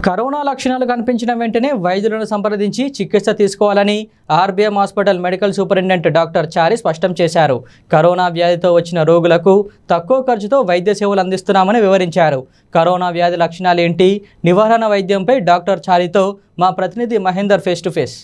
Corona లక్షణాలు కనిపించిన వెంటనే వైద్యులను సంప్రదించి చికిత్స తీసుకోవాలని RBM hospital medical superintendent doctor Chari స్పష్టం చేశారు కరోనా వ్యాధితో వచ్చిన రోగులకు తక్కువ ఖర్చుతో వైద్య సేవలు అందిస్తున్నామని వివరించారు కరోనా వ్యాధి లక్షణాలు ఏంటి నివారణ వైద్యంపై డాక్టర్ చారితో మా ప్రతినిధి మహేందర్ ఫేస్ టు ఫేస్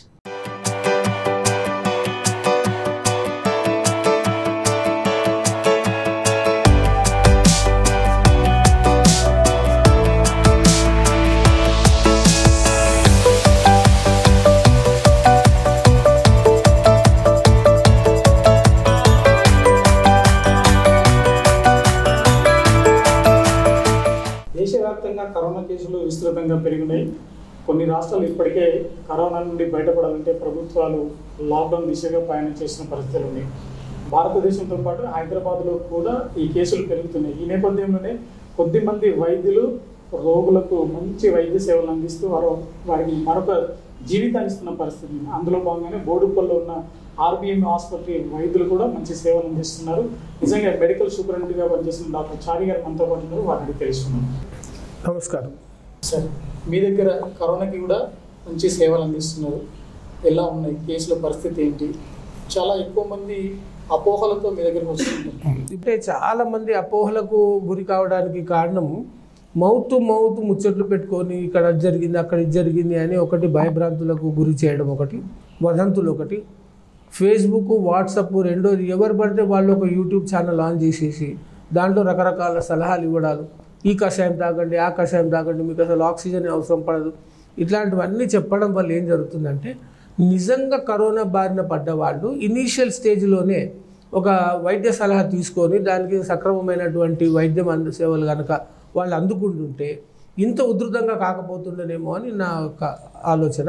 దేశవ్యాప్తంగా కరోనా కేసులు విస్తృతంగా పెరిగినాయి కొన్ని రాష్ట్రాలు ఇప్పటికే కరోనా నుండి బయటపడాలంటే ప్రభుత్వాలు లాక్డౌన్ దిశగా ప్రయాణం చేసిన పరిస్థితులు ఉన్నాయి భారతదేశంతో పాటు హైదరాబాద్లో కూడా ఈ కేసులు పెరుగుతున్నాయి ఈ నేపథ్యంలోనే కొద్ది మంది వైద్యులు రోగులకు మంచి వైద్య సేవలు అందిస్తూ వారు వారికి మరొక జీవితాన్ని ఇస్తున్న పరిస్థితి ఉంది. అందులో భాగంగానే బోడుప్పల్లో ఉన్న ఆర్బీఎం ఆసుపత్రి వైద్యులు కూడా మంచి సేవలు అందిస్తున్నారు నిజంగా మెడికల్ సూపరింటెండెంట్గా పనిచేసిన డాక్టర్ చారి గారు మనతో పాటు ఉన్నారు వారిని తెలుసుకున్నాం నమస్కారం సార్ మీ దగ్గర కరోనాకి కూడా మంచి సేవలు అందిస్తున్నారు ఎలా ఉన్నాయి కేసుల పరిస్థితి ఏంటి చాలా ఎక్కువ మంది అపోహలతో మీ దగ్గరకు వస్తుంటారు అంటే చాలా మంది అపోహలకు గురి కావడానికి కారణం మౌత్ టు మౌత్ ముచ్చట్లు పెట్టుకొని ఇక్కడ అది జరిగింది అక్కడ ఇది జరిగింది అని ఒకటి భయభ్రాంతులకు గురి చేయడం ఒకటి వదంతులు ఒకటి ఫేస్బుక్ వాట్సప్ రెండోది ఎవరు పడితే వాళ్ళు ఒక యూట్యూబ్ ఛానల్ ఆన్ చేసేసి దాంట్లో రకరకాల సలహాలు ఇవ్వడాలు ఈ కషాయం తాగండి ఆ కషాయం తాగండి మీకు అసలు ఆక్సిజన్ అవసరం పడదు ఇట్లాంటివన్నీ చెప్పడం వల్ల ఏం జరుగుతుందంటే నిజంగా కరోనా బారిన పడ్డ వాళ్ళు ఇనీషియల్ స్టేజ్లోనే ఒక వైద్య సలహా తీసుకొని దానికి సక్రమమైనటువంటి వైద్యం అంద సేవలు కనుక వాళ్ళు అందుకుంటుంటే ఇంత ఉధృతంగా కాకపోతుండేనేమో అని నా ఒక ఆలోచన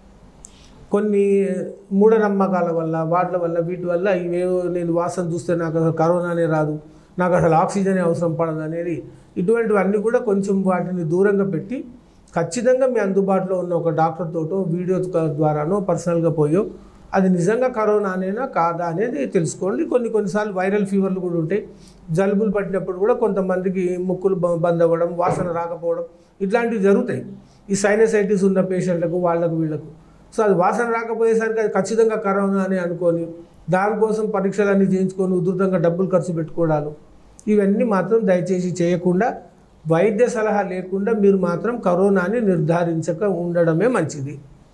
కొన్ని మూఢనమ్మకాల వల్ల వాటి వల్ల వీటి వల్ల ఇవేవో నేను వాసన చూస్తే నాకు అసలు కరోనానే రాదు నాకు అసలు ఆక్సిజన్ అవసరం పడదు అనేది ఇటువంటివన్నీ కూడా కొంచెం వాటిని దూరంగా పెట్టి ఖచ్చితంగా మీ అందుబాటులో ఉన్న ఒక డాక్టర్ తోటో వీడియో ద్వారానో పర్సనల్గా పోయో అది నిజంగా కరోనానేనా కాదా అనేది తెలుసుకోండి కొన్ని కొన్నిసార్లు వైరల్ ఫీవర్లు కూడా ఉంటాయి జలుబులు పట్టినప్పుడు కూడా కొంతమందికి ముక్కులు బ- బంద్ అవ్వడం వాసన రాకపోవడం ఇట్లాంటివి జరుగుతాయి ఈ సైనసైటిస్ ఉన్న పేషెంట్లకు వాళ్ళకు వీళ్ళకు సో అది వాసన రాకపోయేసరికి అది ఖచ్చితంగా కరోనా అని అనుకొని దానికోసం పరీక్షలన్నీ చేయించుకొని ఉధృతంగా డబ్బులు ఖర్చు పెట్టుకోవడాలు ఇవన్నీ మాత్రం దయచేసి చేయకుండా వైద్య సలహా లేకుండా మీరు మాత్రం కరోనాని నిర్ధారించక ఉండడమే మంచిది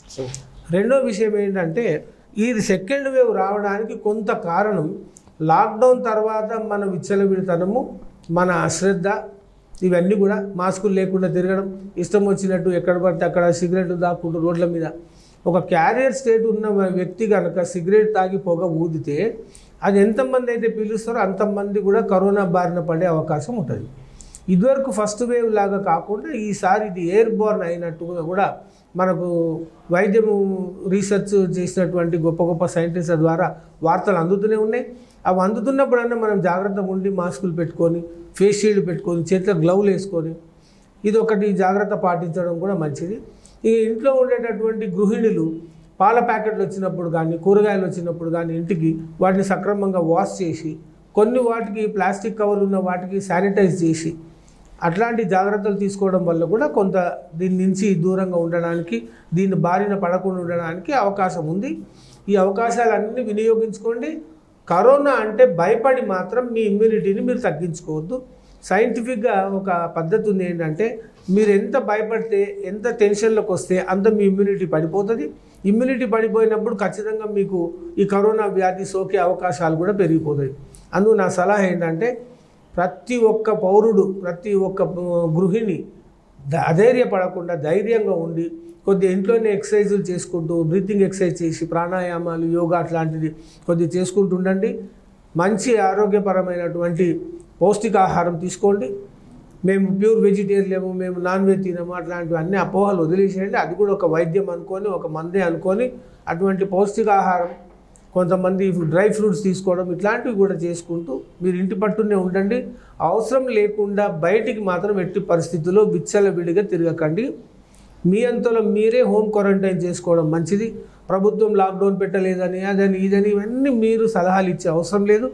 రెండో విషయం ఏంటంటే ఈ సెకండ్ వేవ్ రావడానికి కొంత కారణం లాక్డౌన్ తర్వాత మన విచ్చలవిడితనము మన అశ్రద్ధ ఇవన్నీ కూడా మాస్కులు లేకుండా తిరగడం ఇష్టం వచ్చినట్టు ఎక్కడ పడితే అక్కడ సిగరెట్ దాక్కుంటూ రోడ్ల మీద ఒక క్యారియర్ స్టేట్ ఉన్న వ్యక్తి కనుక సిగరెట్ తాగి పొగ ఊదితే అది ఎంతమంది అయితే పీలుస్తారో అంతమంది కూడా కరోనా బారిన పడే అవకాశం ఉంటుంది ఇదివరకు ఫస్ట్ వేవ్ లాగా కాకుండా ఈసారి ఇది ఎయిర్ బోర్న్ అయినట్టుగా కూడా మనకు వైద్యము రీసెర్చ్ చేసినటువంటి గొప్ప గొప్ప సైంటిస్టుల ద్వారా వార్తలు అందుతూనే ఉన్నాయి అవి అందుతున్నప్పుడన్నా మనం జాగ్రత్తగా ఉండి మాస్కులు పెట్టుకొని ఫేస్ షీల్డ్ పెట్టుకొని చేతిలో గ్లౌలు వేసుకొని ఇది ఒకటి జాగ్రత్త పాటించడం కూడా మంచిది ఈ ఇంట్లో ఉండేటటువంటి గృహిణులు పాల ప్యాకెట్లు వచ్చినప్పుడు కానీ కూరగాయలు వచ్చినప్పుడు కానీ ఇంటికి వాటిని సక్రమంగా వాష్ చేసి కొన్ని వాటికి ప్లాస్టిక్ కవర్లు ఉన్న వాటికి శానిటైజ్ చేసి అట్లాంటి జాగ్రత్తలు తీసుకోవడం వల్ల కూడా కొంత దీని నుంచి దూరంగా ఉండడానికి దీన్ని బారిన పడకుండా ఉండడానికి అవకాశం ఉంది ఈ అవకాశాలన్నీ వినియోగించుకోండి కరోనా అంటే భయపడి మాత్రం మీ ఇమ్యూనిటీని మీరు తగ్గించుకోవద్దు సైంటిఫిక్గా ఒక పద్ధతి ఉంది ఏంటంటే మీరు ఎంత భయపడితే ఎంత టెన్షన్లోకి వస్తే అంత మీ ఇమ్యూనిటీ పడిపోతుంది ఇమ్యూనిటీ పడిపోయినప్పుడు ఖచ్చితంగా మీకు ఈ కరోనా వ్యాధి సోకే అవకాశాలు కూడా పెరిగిపోతాయి అందుకు నా సలహా ఏంటంటే ప్రతి ఒక్క పౌరుడు ప్రతి ఒక్క ఆ, గృహిణి ద- అధైర్యపడకుండా ధైర్యంగా ఉండి కొద్ది ఇంట్లోనే ఎక్సర్సైజులు చేసుకుంటూ బ్రీతింగ్ ఎక్సర్సైజ్ చేసి ప్రాణాయామాలు యోగా అట్లాంటిది కొద్ది చేసుకుంటూ ఉండండి మంచి ఆరోగ్యపరమైనటువంటి పౌష్టికాహారం తీసుకోండి మేము ప్యూర్ వెజిటేరియన్ మేము నాన్ వెజ్ తినము అట్లాంటివి అన్ని అపోహలు వదిలేసేయండి అది కూడా ఒక వైద్యం అనుకొని ఒక మందే అనుకొని అటువంటి పౌష్టికాహారం కొంతమంది డ్రై ఫ్రూట్స్ తీసుకోవడం ఇట్లాంటివి కూడా చేసుకుంటూ మీరు ఇంటి పట్టునే ఉండండి అవసరం లేకుండా బయటికి మాత్రం ఎట్టి పరిస్థితుల్లో విచ్చలవిడిగా తిరగకండి మీ అంతలో మీరే హోమ్ క్వారంటైన్ చేసుకోవడం మంచిది ప్రభుత్వం లాక్డౌన్ పెట్టలేదని అదని ఇదని ఇవన్నీ మీరు సలహాలు ఇచ్చే అవసరం లేదు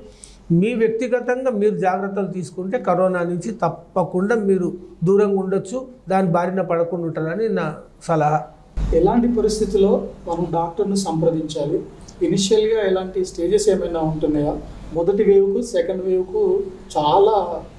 మీ వ్యక్తిగతంగా మీరు జాగ్రత్తలు తీసుకుంటే కరోనా నుంచి తప్పకుండా మీరు దూరంగా ఉండొచ్చు దాని బారిన పడకుండా ఉంటారని నా సలహా ఎలాంటి పరిస్థితిలో మనం డాక్టర్ను సంప్రదించాలి ఇనిషియల్గా ఎలాంటి స్టేజెస్ ఏమైనా ఉంటున్నాయా మొదటి వేవ్కు సెకండ్ వేవ్కు చాలా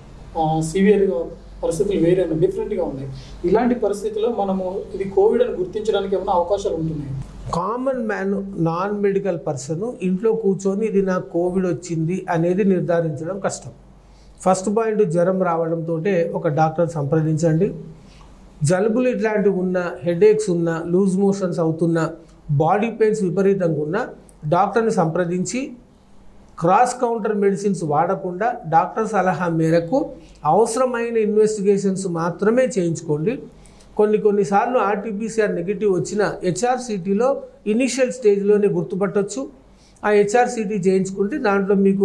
సివియర్గా పరిస్థితులు వేరే ఉన్నాయి డిఫరెంట్గా ఉన్నాయి ఇలాంటి పరిస్థితిలో మనము ఇది కోవిడ్ అని గుర్తించడానికి ఏమైనా అవకాశాలు ఉంటున్నాయి common man non medical person ఇంట్లో కూర్చొని ఇది నాకు కోవిడ్ వచ్చింది అనేది నిర్ధారించడం కష్టం ఫస్ట్ పాయింట్ జ్వరం రావడంతో ఒక డాక్టర్ సంప్రదించండి జలుబులు ఇట్లాంటివి ఉన్న హెడేక్స్ ఉన్న లూజ్ మోషన్స్ అవుతున్న బాడీ పెయిన్స్ విపరీతంగా ఉన్న డాక్టర్ని సంప్రదించి క్రాస్ కౌంటర్ మెడిసిన్స్ వాడకుండా డాక్టర్ సలహా మేరకు అవసరమైన ఇన్వెస్టిగేషన్స్ మాత్రమే చేయించుకోండి కొన్ని కొన్నిసార్లు ఆర్టీపీసీఆర్ నెగిటివ్ వచ్చిన హెచ్ఆర్సిటీలో ఇనిషియల్ స్టేజ్లోనే గుర్తుపట్టొచ్చు ఆ హెచ్ఆర్సిటీ చేయించుకుంటే దాంట్లో మీకు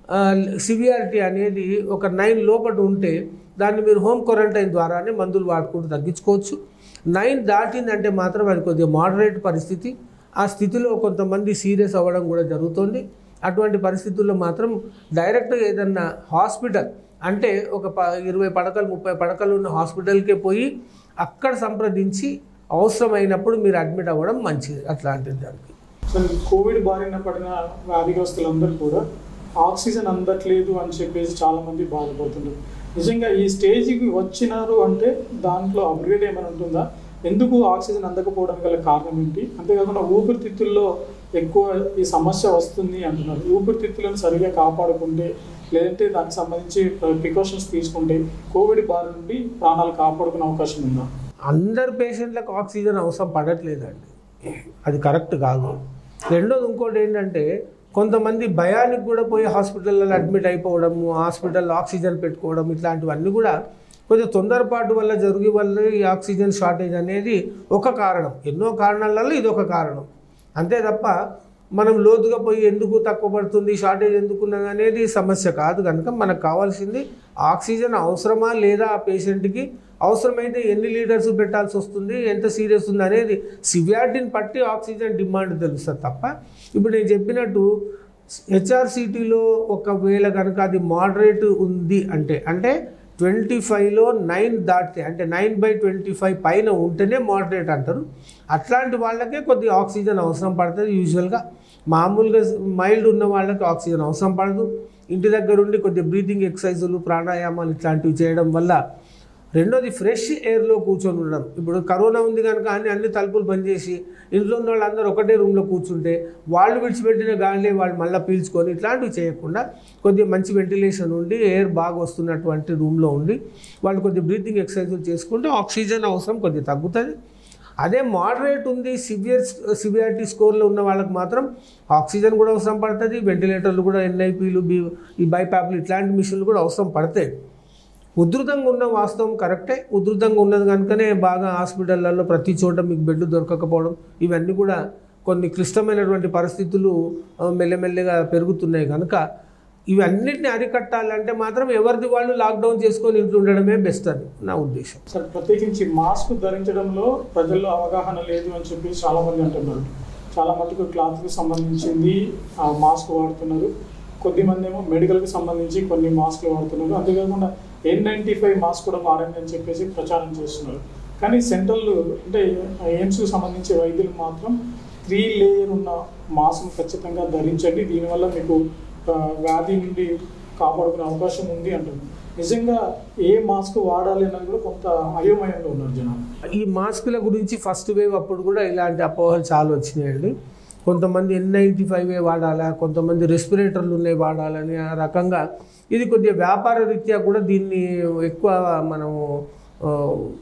సివియారిటీ అనేది ఒక నైన్ లోపల ఉంటే దాన్ని మీరు హోమ్ క్వారంటైన్ ద్వారానే మందులు వాడుకుంటూ తగ్గించుకోవచ్చు నైన్ దాటిందంటే మాత్రం అది కొద్దిగా మోడరేట్ పరిస్థితి ఆ స్థితిలో కొంతమంది సీరియస్ అవ్వడం కూడా జరుగుతుంది అటువంటి పరిస్థితుల్లో మాత్రం డైరెక్ట్గా ఏదన్నా హాస్పిటల్ అంటే ఒక ప ఇరవై పడకలు ముప్పై పడకలు ఉన్న హాస్పిటల్కే పోయి అక్కడ సంప్రదించి అవసరమైనప్పుడు మీరు అడ్మిట్ అవ్వడం మంచిది అట్లాంటి దానికి సో కోవిడ్ బారిన పడిన వ్యాధిగ్రస్తులందరూ కూడా ఆక్సిజన్ అందట్లేదు అని చెప్పేసి చాలా మంది బాధపడుతున్నారు నిజంగా ఈ స్టేజ్కి వచ్చినారు అంటే దాంట్లో అప్గ్రేడ్ ఏమైనా ఉంటుందా ఎందుకు ఆక్సిజన్ అందకపోవడానికి గల కారణం ఏంటి అంతేకాకుండా ఊపిరితిత్తుల్లో ఎక్కువ ఈ సమస్య వస్తుంది అంటున్నారు ఊపిరితిత్తులను సరిగా కాపాడుకుంటే లేదంటే దానికి సంబంధించి ప్రికాషన్స్ తీసుకుంటే కోవిడ్ బారి నుండి ప్రాణాలు కాపాడుకునే అవకాశం ఉందా అందరు పేషెంట్లకు ఆక్సిజన్ అవసరం పడట్లేదండి అది కరెక్ట్ కాదు రెండోది ఇంకోటి ఏంటంటే కొంతమంది భయానికి కూడా పోయి హాస్పిటల్లో అడ్మిట్ అయిపోవడము హాస్పిటల్లో ఆక్సిజన్ పెట్టుకోవడం ఇట్లాంటివన్నీ కూడా కొంచెం తొందరపాటు వల్ల జరిగే వల్ల ఈ ఆక్సిజన్ షార్టేజ్ అనేది ఒక కారణం ఎన్నో కారణాలలో ఇది ఒక కారణం అంతే తప్ప మనం లోతుగా పోయి ఎందుకు తక్కువ పడుతుంది షార్టేజ్ ఎందుకు ఉన్నది అనేది సమస్య కాదు కనుక మనకు కావాల్సింది ఆక్సిజన్ అవసరమా లేదా ఆ పేషెంట్కి అవసరమైతే ఎన్ని లీటర్స్ పెట్టాల్సి వస్తుంది ఎంత సీరియస్ ఉంది అనేది సివియారిటీని బట్టి ఆక్సిజన్ డిమాండ్ తెలుస్తుంది తప్ప ఇప్పుడు నేను చెప్పినట్టు హెచ్ఆర్సిటీలో ఒకవేళ కనుక అది మోడరేట్ ఉంది అంటే అంటే ట్వంటీ ఫైవ్లో నైన్ దాటితే అంటే నైన్ బై ట్వంటీ ఫైవ్ పైన ఉంటేనే మోడరేట్ అంటారు అట్లాంటి వాళ్ళకే కొద్దిగా ఆక్సిజన్ అవసరం పడుతుంది యూజువల్గా మామూలుగా మైల్డ్ ఉన్న వాళ్ళకి ఆక్సిజన్ అవసరం పడదు ఇంటి దగ్గర ఉండి కొద్దిగా బ్రీతింగ్ ఎక్సర్సైజులు ప్రాణాయామాలు ఇట్లాంటివి చేయడం వల్ల రెండోది ఫ్రెష్ ఎయిర్లో కూర్చొని ఉండడం ఇప్పుడు కరోనా ఉంది కనుక అన్ని అన్ని తలుపులు బంద్ చేసి ఇంట్లో ఉన్న వాళ్ళందరూ ఒకటే రూమ్లో కూర్చుంటే వాళ్ళు విడిచిపెట్టిన గాలి వాళ్ళు మళ్ళీ పీల్చుకొని ఇట్లాంటివి చేయకుండా కొద్దిగా మంచి వెంటిలేషన్ ఉండి ఎయిర్ బాగా వస్తున్నటువంటి రూమ్లో ఉండి వాళ్ళు కొద్దిగా బ్రీతింగ్ ఎక్సర్సైజులు చేసుకుంటే ఆక్సిజన్ అవసరం కొద్దిగా తగ్గుతుంది అదే మోడరేట్ ఉంది సివియర్ సివియారిటీ స్కోర్లో ఉన్న వాళ్ళకి మాత్రం ఆక్సిజన్ కూడా అవసరం పడుతుంది వెంటిలేటర్లు కూడా ఎన్ఐపీలు బి ఈ బైపాప్లు ఇట్లాంటి మిషన్లు కూడా అవసరం పడతాయి ఉధృతంగా ఉన్న వాస్తవం కరెక్టే ఉధృతంగా ఉన్నది కనుకనే బాగా హాస్పిటళ్ళల్లో ప్రతి చోట మీకు బెడ్ దొరకకపోవడం ఇవన్నీ కూడా కొన్ని క్లిష్టమైనటువంటి పరిస్థితులు ఆ, మెల్లమెల్లగా పెరుగుతున్నాయి కనుక ఇవన్నిటిని అరికట్టాలంటే మాత్రం ఎవరిది వాళ్ళు లాక్డౌన్ చేసుకొని ఇంట్లో ఉండడమే బెస్ట్ అని నా ఉద్దేశం సార్ ప్రత్యేకించి మాస్క్ ధరించడంలో ప్రజల్లో అవగాహన లేదు అని చెప్పి చాలా మంది అంటున్నారు చాలా మటుకు క్లాత్కి సంబంధించింది ఆ మాస్క్ వాడుతున్నారు కొద్ది మంది ఏమో మెడికల్కి సంబంధించి కొన్ని మాస్క్లు వాడుతున్నారు అంతేకాకుండా ఎన్ నైంటీ ఫైవ్ మాస్క్ కూడా వాడండి అని చెప్పేసి ప్రచారం చేస్తున్నారు కానీ సెంట్రల్ అంటే ఎయిమ్స్కి సంబంధించి వైద్యులు మాత్రం త్రీ లేయర్ ఉన్న మాస్క్ను ఖచ్చితంగా ధరించండి దీనివల్ల మీకు ఆ, వ్యాధి నుండి కాపాడుకునే అవకాశం ఉంది అంటున్నారు నిజంగా ఏ మాస్క్ వాడాలి అన్నది కూడా కొంత అయోమయంలో ఉన్నారు జనాలు ఈ మాస్కుల గురించి ఫస్ట్ వేవ్ అప్పుడు కూడా ఇలాంటి అపోహలు చాలా వచ్చినాయండి కొంతమంది ఎన్ నైంటీ ఫైవ్ వాడాలా కొంతమంది రెస్పిరేటర్లు ఉన్నాయి వాడాలని ఆ రకంగా ఇది కొద్దిగా వ్యాపార రీత్యా కూడా దీన్ని ఎక్కువ మనము ఆ,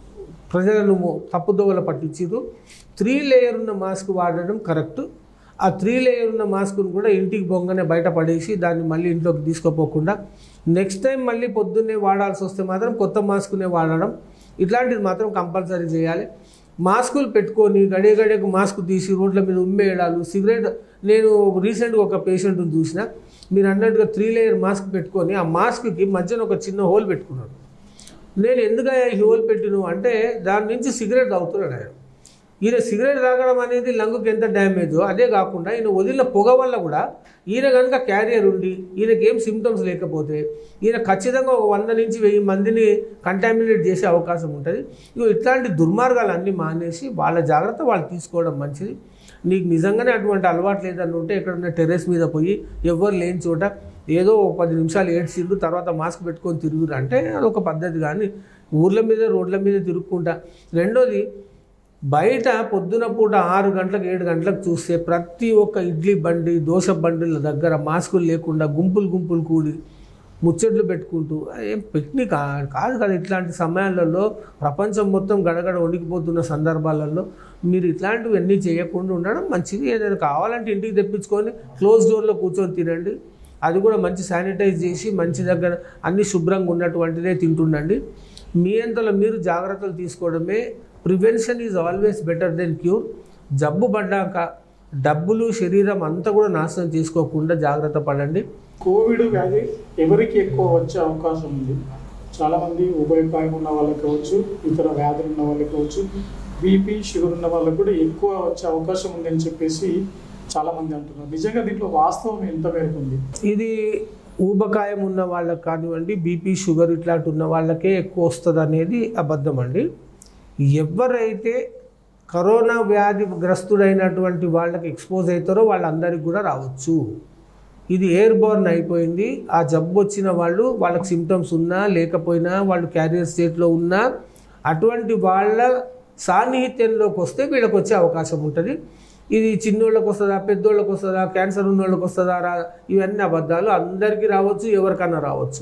ప్రజలను తప్పుదోవల పట్టించారు త్రీ లేయర్ ఉన్న మాస్క్ వాడడం కరెక్ట్ ఆ త్రీ లేయర్ ఉన్న మాస్క్ను కూడా ఇంటికి బొంగనే బయట పడేసి దాన్ని మళ్ళీ ఇంట్లోకి తీసుకోపోకుండా నెక్స్ట్ టైం మళ్ళీ పొద్దున్నే వాడాల్సి వస్తే మాత్రం కొత్త మాస్క్నే వాడడం ఇట్లాంటిది మాత్రం కంపల్సరీ చేయాలి మాస్కులు పెట్టుకొని గడియ గడియకు మాస్క్ తీసి రోడ్ల మీద ఉమ్మేయడాలు సిగరెట్ నేను రీసెంట్గా ఒక పేషెంట్ని చూసిన మీరు అన్నట్టుగా త్రీ లేయర్ మాస్క్ పెట్టుకొని ఆ మాస్క్కి మధ్యన ఒక చిన్న హోల్ పెట్టుకున్నాడు నేను ఎందుకు ఈ హోల్ పెట్టిను అంటే దాని నుంచి సిగరెట్ తాగుతున్నాడు ఆయన ఈయన సిగరెట్ తాగడం అనేది లంగుకి ఎంత డ్యామేజో అదే కాకుండా ఈయన వదిలిన పొగ వల్ల కూడా ఈయన కనుక క్యారియర్ ఉండి ఈయనకి ఏం సిమ్టమ్స్ లేకపోతే ఈయన ఖచ్చితంగా ఒక వంద నుంచి వెయ్యి మందిని కంటామినేట్ చేసే అవకాశం ఉంటుంది ఇగో ఇట్లాంటి దుర్మార్గాలు అన్నీ మానేసి వాళ్ళ జాగ్రత్త వాళ్ళు తీసుకోవడం మంచిది నీకు నిజంగానే అటువంటి అలవాటు లేదని ఉంటే ఎక్కడన్నా టెర్రస్ మీద పోయి ఎవ్వరు లేని చోట ఏదో ఒక పది నిమిషాలు ఏడ్చిండ్రు తర్వాత మాస్క్ పెట్టుకొని తిరుగురు అంటే అదొక పద్ధతి కానీ ఊర్ల మీద రోడ్ల మీద తిరుక్కుంటా రెండోది బయట పొద్దున పూట ఆరు గంటలకు ఏడు గంటలకు చూస్తే ప్రతి ఒక్క ఇడ్లీ బండి దోశ బండిల దగ్గర మాస్కులు లేకుండా గుంపులు గుంపులు కూడి ముచ్చట్లు పెట్టుకుంటూ ఏం పిక్నిక్ ఆ- కాదు కదా ఇట్లాంటి సమయాలలో ప్రపంచం మొత్తం గడగడ వణికిపోతున్న సందర్భాలలో మీరు ఇట్లాంటివన్నీ చేయకుండా ఉండడం మంచిది ఏదైనా కావాలంటే ఇంటికి తెప్పించుకొని క్లోజ్ డోర్లో కూర్చొని తినండి అది కూడా మంచి శానిటైజ్ చేసి మంచి దగ్గర అన్ని శుభ్రంగా ఉన్నటువంటిదే తింటుండండి మీ అంతలో మీరు జాగ్రత్తలు తీసుకోవడమే prevention is always better then cure జబ్బు పడ్డాక డబ్బులు శరీరం అంతా కూడా నాశనం చేసుకోకుండా జాగ్రత్త పడండి కోవిడ్ వ్యాధి ఎవరికి ఎక్కువ వచ్చే అవకాశం ఉంది చాలా మంది ఉభయకాయం ఉన్న వాళ్ళకి కావచ్చు ఇతర వ్యాధులు ఉన్న వాళ్ళకి కావచ్చు బీపీ షుగర్ ఉన్న వాళ్ళకి కూడా ఎక్కువ వచ్చే అవకాశం ఉంది అని చెప్పేసి చాలా మంది అంటున్నారు నిజంగా దీంట్లో వాస్తవం ఎంత మేరకు ఉంది ఇది ఊబకాయం ఉన్న వాళ్ళకి కానివ్వండి బీపీ షుగర్ ఇట్లాంటి ఉన్న వాళ్ళకే ఎక్కువ వస్తుంది అనేది అబద్ధం అండి ఎవరైతే కరోనా వ్యాధి గ్రస్తుడైనటువంటి వాళ్ళకి ఎక్స్పోజ్ అవుతారో వాళ్ళందరికీ కూడా రావచ్చు ఇది ఎయిర్ బోర్న్ అయిపోయింది ఆ జబ్బు వచ్చిన వాళ్ళు వాళ్ళకి సిమ్టమ్స్ ఉన్నా లేకపోయినా వాళ్ళు క్యారియర్ స్టేట్లో ఉన్నా అటువంటి వాళ్ళ సాన్నిహిత్యంలోకి వస్తే వీళ్ళకి వచ్చే అవకాశం ఉంటుంది ఇది చిన్నోళ్ళకి వస్తుందా పెద్దోళ్ళకి వస్తుందా క్యాన్సర్ ఉన్న వాళ్ళకి వస్తుందా రా ఇవన్నీ అబద్ధాలు అందరికీ రావచ్చు ఎవరికన్నా రావచ్చు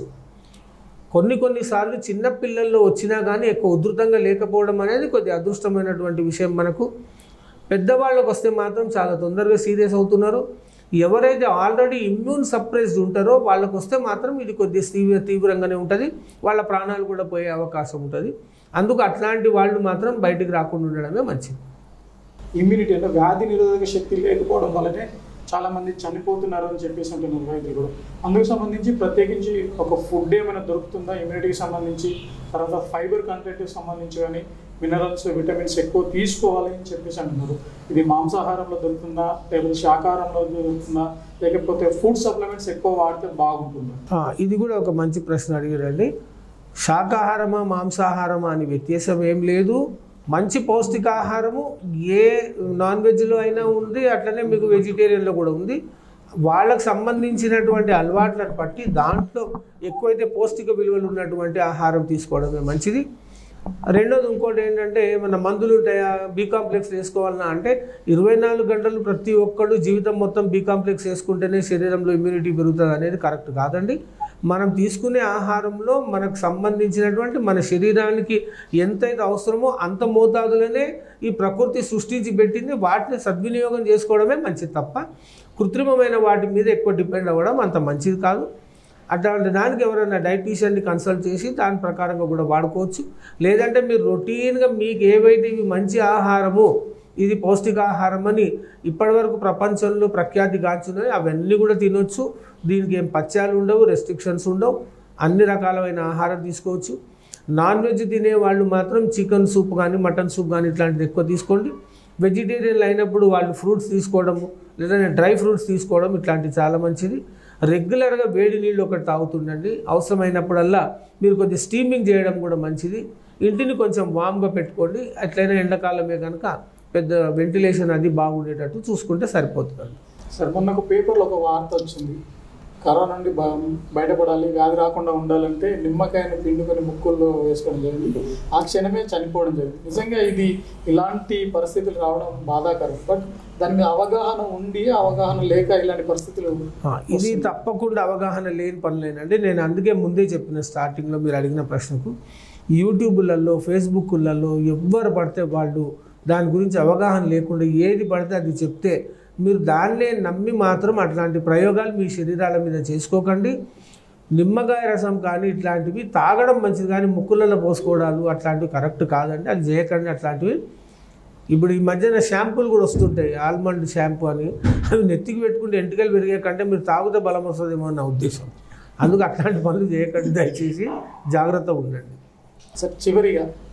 కొన్ని కొన్నిసార్లు చిన్న పిల్లల్లో వచ్చినా కానీ ఎక్కువ ఉధృతంగా లేకపోవడం అనేది కొద్ది అదృష్టమైనటువంటి విషయం మనకు పెద్దవాళ్ళకి వస్తే మాత్రం చాలా తొందరగా సీరియస్ అవుతున్నారు ఎవరైతే ఆల్రెడీ ఇమ్యూన్ సప్రెస్డ్ ఉంటారో వాళ్ళకి వస్తే మాత్రం ఇది కొద్దిగా తీవ్ర తీవ్రంగానే ఉంటుంది వాళ్ళ ప్రాణాలు కూడా పోయే అవకాశం ఉంటుంది అందుకు అట్లాంటి వాళ్ళు మాత్రం బయటికి రాకుండా ఉండడమే మంచిది ఇమ్యూనిటీ అంటే వ్యాధి నిరోధక శక్తి లేకపోవడం వల్లనే చాలా మంది చనిపోతున్నారు అని చెప్పేసి అంటున్నారు వైద్యులు కూడా అందుకు సంబంధించి ప్రత్యేకించి ఒక ఫుడ్ ఏమైనా దొరుకుతుందా ఇమ్యూనిటీకి సంబంధించి తర్వాత ఫైబర్ కంటెంట్కి సంబంధించి కానీ మినరల్స్ విటమిన్స్ ఎక్కువ తీసుకోవాలి అని చెప్పేసి అంటున్నారు ఇది మాంసాహారంలో దొరుకుతుందా లేకపోతే శాకాహారంలో దొరుకుతుందా లేకపోతే ఫుడ్ సప్లిమెంట్స్ ఎక్కువ వాడితే బాగుంటుందా ఆ, ఇది కూడా ఒక మంచి ప్రశ్న అడిగారండి శాకాహారమా మాంసాహారమా అని వ్యత్యాసం ఏం లేదు మంచి పౌష్టికాహారము ఏ నాన్ వెజ్లో అయినా ఉంది అట్లనే మీకు వెజిటేరియన్లో కూడా ఉంది వాళ్ళకు సంబంధించినటువంటి అలవాట్లను బట్టి దాంట్లో ఎక్కువైతే పౌష్టిక విలువలు ఉన్నటువంటి ఆహారం తీసుకోవడమే మంచిది రెండోది ఇంకోటి ఏంటంటే ఏమన్నా మందులు ఉంటాయా బీ కాంప్లెక్స్ వేసుకోవాలన్నా అంటే ఇరవై నాలుగు గంటలు ప్రతి ఒక్కడు జీవితం మొత్తం బీ కాంప్లెక్స్ వేసుకుంటేనే శరీరంలో ఇమ్యూనిటీ పెరుగుతుంది అనేది కరెక్ట్ కాదండి మనం తీసుకునే ఆహారంలో మనకు సంబంధించినటువంటి మన శరీరానికి ఎంతైతే అవసరమో అంత మోతాదులోనే ఈ ప్రకృతి సృష్టించి పెట్టింది వాటిని సద్వినియోగం చేసుకోవడమే మంచిది తప్ప కృత్రిమమైన వాటి మీద ఎక్కువ డిపెండ్ అవ్వడం అంత మంచిది కాదు అట్లాంటి దానికి ఎవరైనా డైటీషియన్ని కన్సల్ట్ చేసి దాని ప్రకారంగా కూడా వాడుకోవచ్చు లేదంటే మీరు రొటీన్గా మీకు ఏవైతే ఇవి మంచి ఆహారము ఇది పౌష్టికాహారం అని ఇప్పటివరకు ప్రపంచంలో ప్రఖ్యాతి గాంచున్నాయి అవన్నీ కూడా తినొచ్చు దీనికి ఏం పచ్చాలు ఉండవు రెస్ట్రిక్షన్స్ ఉండవు అన్ని రకాలైన ఆహారం తీసుకోవచ్చు నాన్ వెజ్ తినే వాళ్ళు మాత్రం చికెన్ సూప్ కానీ మటన్ సూప్ కానీ ఇట్లాంటిది ఎక్కువ తీసుకోండి వెజిటేరియన్లు అయినప్పుడు వాళ్ళు ఫ్రూట్స్ తీసుకోవడము లేదంటే డ్రై ఫ్రూట్స్ తీసుకోవడం ఇట్లాంటివి చాలా మంచిది రెగ్యులర్గా వేడి నీళ్ళు ఒకటి తాగుతుండండి అవసరమైనప్పుడల్లా మీరు కొంచెం స్టీమింగ్ చేయడం కూడా మంచిది ఇంటిని కొంచెం వామ్గా పెట్టుకోండి అట్లయినా ఎండాకాలమే కనుక పెద్ద వెంటిలేషన్ అది బాగుండేటట్టు చూసుకుంటే సరిపోతుందండి సార్ మొన్న ఒక పేపర్లో ఒక వార్త వచ్చింది కరోనా నుండి బ- బయటపడాలి వ్యాధి రాకుండా ఉండాలంటే నిమ్మకాయని పిండుకొని ముక్కుల్లో వేసుకోవడం జరిగింది ఆ క్షణమే చనిపోవడం జరిగింది నిజంగా ఇది ఇలాంటి పరిస్థితులు రావడం బాధాకరం బట్ దాని మీద అవగాహన ఉండి అవగాహన లేక ఇలాంటి పరిస్థితులు ఆ, ఇది తప్పకుండా అవగాహన లేని పనులేనండి నేను అందుకే ముందే చెప్పిన స్టార్టింగ్లో మీరు అడిగిన ప్రశ్నకు యూట్యూబ్లలో ఫేస్బుక్లలో ఎవ్వరు పడితే వాళ్ళు దాని గురించి అవగాహన లేకుండా ఏది పడితే అది చెప్తే మీరు దాన్నే నమ్మి మాత్రం అట్లాంటి ప్రయోగాలు మీ శరీరాల మీద చేసుకోకండి నిమ్మకాయ రసం కానీ ఇట్లాంటివి తాగడం మంచిది కానీ ముక్కులలో పోసుకోవడాలు అట్లాంటివి కరెక్ట్ కాదండి అది చేయకండి అట్లాంటివి ఇప్పుడు ఈ మధ్యన షాంపూలు కూడా వస్తుంటాయి ఆల్మండ్ షాంపూ అని అవి నెత్తికి పెట్టుకుంటే ఎంటికలు పెరిగే కంటే మీరు తాగితే బలం వస్తుందేమో అని నా ఉద్దేశం అందుకు అట్లాంటి పనులు చేయకండి దయచేసి జాగ్రత్తగా ఉండండి సార్ చివరిగా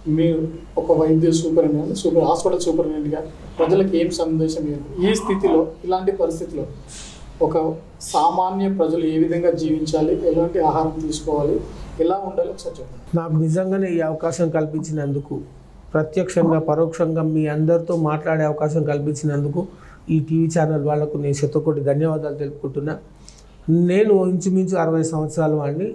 మీరు ఒక వైద్య సూపరింటెండెంట్ సూపర్ హాస్పిటల్ సూపరింటెండెంట్గా ప్రజలకు ఏం సందేశం ఇవ్వండి ఈ స్థితిలో ఇలాంటి పరిస్థితిలో ఒక సామాన్య ప్రజలు ఏ విధంగా జీవించాలి ఎలాంటి ఆహారం తీసుకోవాలి ఎలా ఉండాలి ఒకసారి చెప్పండి నాకు నిజంగానే ఈ అవకాశం కల్పించినందుకు ప్రత్యక్షంగా పరోక్షంగా మీ అందరితో మాట్లాడే అవకాశం కల్పించినందుకు ఈ టీవీ ఛానల్ వాళ్లకు నేను శతకోటి ధన్యవాదాలు తెలుపుకుంటున్నా నేను ఇంచుమించు అరవై సంవత్సరాల వాడిని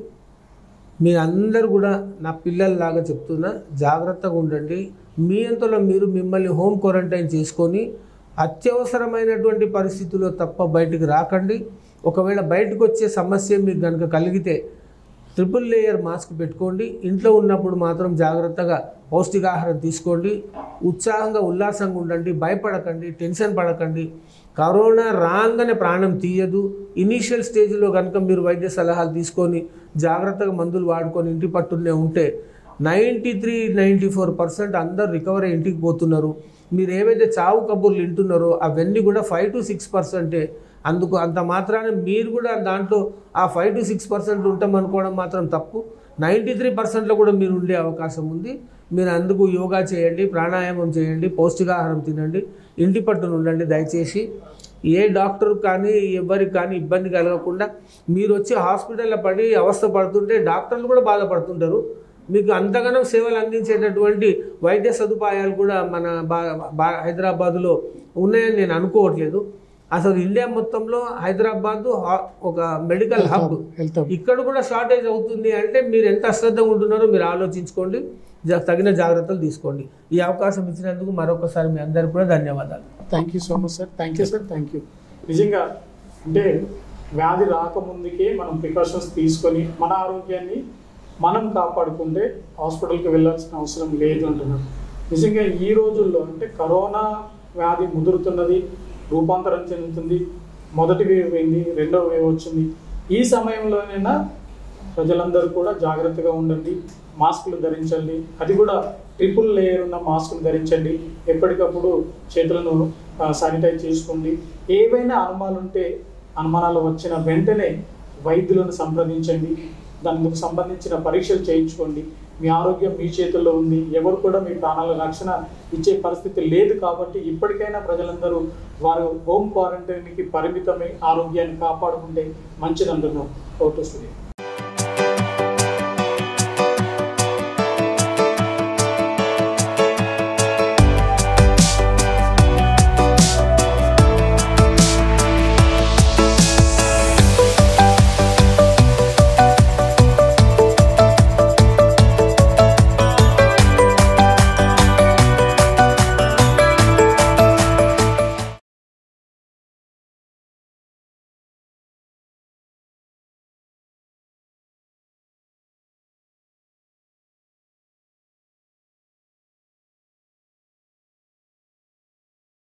మీ అందరు కూడా నా పిల్లల్లాగా చెప్తున్నా జాగ్రత్తగా ఉండండి మీ అంతలో మీరు మిమ్మల్ని హోమ్ క్వారంటైన్ చేసుకొని అత్యవసరమైనటువంటి పరిస్థితుల్లో తప్ప బయటికి రాకండి ఒకవేళ బయటకు వచ్చే సమస్య మీకు కనుక కలిగితే ట్రిపుల్ లేయర్ మాస్క్ పెట్టుకోండి ఇంట్లో ఉన్నప్పుడు మాత్రం జాగ్రత్తగా పౌష్టికాహారం తీసుకోండి ఉత్సాహంగా ఉల్లాసంగా ఉండండి భయపడకండి టెన్షన్ పడకండి కరోనా రాగానే ప్రాణం తీయదు ఇనీషియల్ స్టేజ్లో కనుక మీరు వైద్య సలహాలు తీసుకొని జాగ్రత్తగా మందులు వాడుకొని ఇంటి పట్టునే ఉంటే ninety three ninety four percent అందరు రికవర్ అయ్యి ఇంటికి పోతున్నారు మీరు ఏవైతే చావు కబుర్లు వింటున్నారో అవన్నీ కూడా ఫైవ్ టు సిక్స్ పర్సెంటే అందుకు అంత మాత్రాన మీరు కూడా దాంట్లో ఆ ఫైవ్ టు సిక్స్ పర్సెంట్ ఉంటాం అనుకోవడం మాత్రం తప్పు నైంటీ త్రీ పర్సెంట్లో కూడా మీరు ఉండే అవకాశం ఉంది మీరు అందుకు యోగా చేయండి ప్రాణాయామం చేయండి పౌష్టికాహారం తినండి ఇంటి పట్టున ఉండండి దయచేసి ఏ డాక్టర్ కానీ ఎవరికి కానీ ఇబ్బంది కలగకుండా మీరు వచ్చి హాస్పిటల్లో పడి అవస్థ పడుతుంటే డాక్టర్లు కూడా బాధపడుతుంటారు మీకు అంతగానో సేవలు అందించేటటువంటి వైద్య సదుపాయాలు కూడా మన బా బా హైదరాబాదులో ఉన్నాయని నేను అనుకోవట్లేదు అసలు ఇండియా మొత్తంలో హైదరాబాద్ హా- ఒక మెడికల్ హబ్ హెల్త్ ఇక్కడ కూడా షార్టేజ్ అవుతుంది అంటే మీరు ఎంత అశ్రద్ధగా ఉంటున్నారో మీరు ఆలోచించుకోండి జా- తగిన జాగ్రత్తలు తీసుకోండి ఈ అవకాశం ఇచ్చినందుకు మరొకసారి మీ అందరికీ కూడా ధన్యవాదాలు thank you so much sir thank you sir thank you నిజంగా అంటే వ్యాధి రాకముందుకే మనం ప్రికాషన్స్ తీసుకొని మన ఆరోగ్యాన్ని మనం కాపాడుకుంటే హాస్పిటల్కి వెళ్ళాల్సిన అవసరం లేదు అంటున్నారు నిజంగా ఈ రోజుల్లో అంటే కరోనా వ్యాధి ముదురుతున్నది రూపాంతరం చెందుతుంది మొదటి వేవ్ పోయింది రెండో వేవ్ వచ్చింది ఈ సమయంలోనైనా ప్రజలందరూ కూడా జాగ్రత్తగా ఉండండి మాస్కులు ధరించండి అది కూడా ట్రిపుల్ లేయర్ ఉన్న మాస్కులు ధరించండి ఎప్పటికప్పుడు చేతులను శానిటైజ్ చేసుకోండి ఏవైనా అనుమానాలు ఉంటే అనుమానాలు వచ్చిన వెంటనే వైద్యులను సంప్రదించండి దానికి సంబంధించిన పరీక్షలు చేయించుకోండి మీ ఆరోగ్యం మీ చేతుల్లో ఉంది ఎవరు కూడా మీ ప్రాణాల రక్షణ ఇచ్చే పరిస్థితి లేదు కాబట్టి ఇప్పటికైనా ప్రజలందరూ వారు హోమ్ క్వారంటైన్కి పరిమితమై ఆరోగ్యాన్ని కాపాడుకుంటే మంచిదంటున్నాం ఫోటో స్టూడియో